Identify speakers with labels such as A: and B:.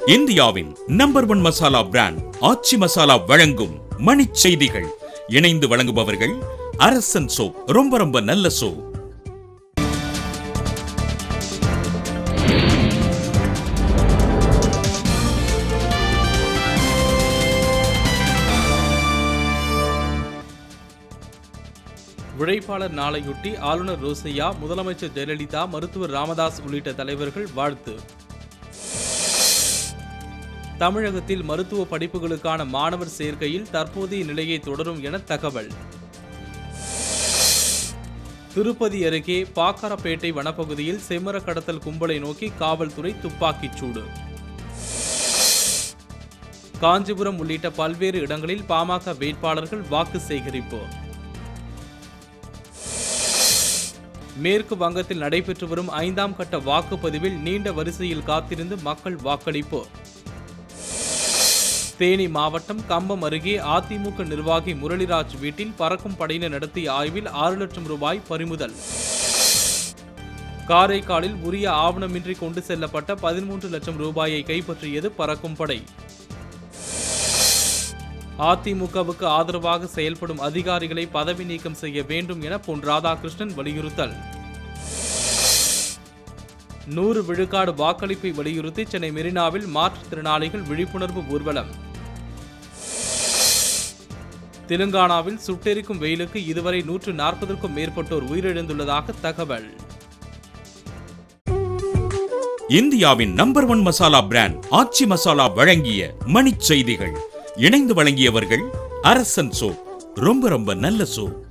A: இந்தியாவின் number one masala brand Aachi masala வழங்கும் மணிச் செய்திகள் இணைந்து வழங்குபவர்கள் அரசன் சோப் ரொம்ப ரொம்ப நல்ல சோப்
B: உழைப்பாளர் நாளையொட்டி ஆளுநர் ரோசையா முதலமைச்சர் ஜெயலலிதா மருத்துவர் ராமதாஸ் உள்ளிட்ட தலைவர்கள் வாழ்த்து தமிழகத்தில் மருத்துவ படிப்புகளுக்கான மாணவர் சேர்க்கையில் தற்போதைய நிலையை தொடரும் என தகவல் திருப்பதி அருகே பாக்காரப்பேட்டை வனப்பகுதியில் செம்மர கடத்தல் கும்பலை நோக்கி காவல்துறை துப்பாக்கிச் சூடு காஞ்சிபுரம் உள்ளிட்ட பல்வேறு இடங்களில் பாமக வேட்பாளர்கள் வாக்கு சேகரிப்பு மேற்கு வங்கத்தில் நடைபெற்று வரும் ஐந்தாம் கட்ட வாக்குப்பதிவில் நீண்ட வரிசையில் காத்திருந்து மக்கள் வாக்களிப்பு தேனி மாவட்டம் கம்பம் அருகே அதிமுக நிர்வாகி முரளிராஜ் வீட்டில் பறக்கும் படையினர் நடத்திய ஆய்வில் ஆறு லட்சம் ரூபாய் பறிமுதல் காரைக்காலில் உரிய ஆவணமின்றி கொண்டு செல்லப்பட்ட பதிமூன்று லட்சம் ரூபாயை கைப்பற்றியது பறக்கும் படை அதிமுகவுக்கு ஆதரவாக செயல்படும் அதிகாரிகளை பதவி நீக்கம் செய்ய வேண்டும் என பொன் ராதாகிருஷ்ணன் வலியுறுத்தல் நூறு விழுக்காடு வாக்களிப்பை வலியுறுத்தி சென்னை மெரினாவில் மாற்றுத்திறனாளிகள் விழிப்புணர்வு ஊர்வலம் தெலுங்கானாவில் சுட்டெரிக்கும் வெயிலுக்கு இதுவரை நூற்று நாற்பதற்கும் மேற்பட்டோர் உயிரிழந்துள்ளதாக தகவல்
A: இந்தியாவின் number one masala brand Aachi masala வழங்கிய மணிச் செய்திகள் இணைந்து வழங்கியவர்கள் அரசன் சோப் ரொம்ப ரொம்ப நல்ல சோப்